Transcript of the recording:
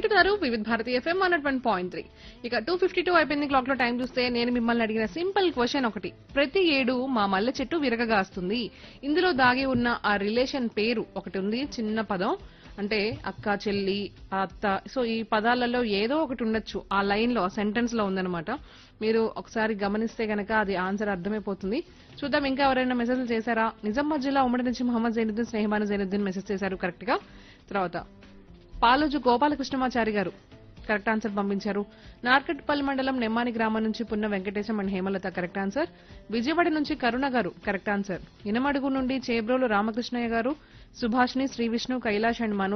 వింటున్నారు Vividh Bharati FM one one point three ఇక two fifty two అయిపోయింది క్లాక్ లో టైం చూస్తే నేను మిమ్మల్ని అడిగిన సింపుల్ క్వశ్చన్ ఒకటి ప్రతి ఏడు మా మల్లె చెట్టు విరగగాస్తుంది ఇందులో దాగి ఉన్న ఆ రిలేషన్ పేరు ఒకటి ఉంది చిన్న పదం అంటే అక్క చెల్లి అత్త సో ఈ పదాలలో ఏదో ఒకటి ఉండొచ్చు ఆ లైన్ లో సెంటెన్స్ లో ఉందన్నమాట మీరు ఒకసారి గమనిస్తే గనక అది ఆన్సర్ అర్థమైపోతుంది చూద్దాం ఇంకా ఎవరైనా మెసేజ్లు చేశారా నిజామాబాద్ జిల్లా ఉమ్మడి నుంచి మహమ్మద్ జైనుద్దీన్ స్నేహమాన జైనుద్దీన్ మెసేజ్ చేశారు కరెక్ట్ గా తర్వాత పాలోజు గోపాలకృష్ణమాచారి గారు కరెక్ట్ ఆన్సర్ పంపించారు నార్కట్పల్లి మండలం నెమ్మాని గ్రామం నుంచి Punna Venkatesham and Hemalatha correct answer Vijayawada నుంచి కరుణ గారు కరెక్ట్ ఆన్సర్ ఇనమడుగు నుండి చేబ్రోలు రామకృష్ణయ్య గారు సుభాష్ని శ్రీ విష్ణు కైలాష్ అండ్ మనోజ్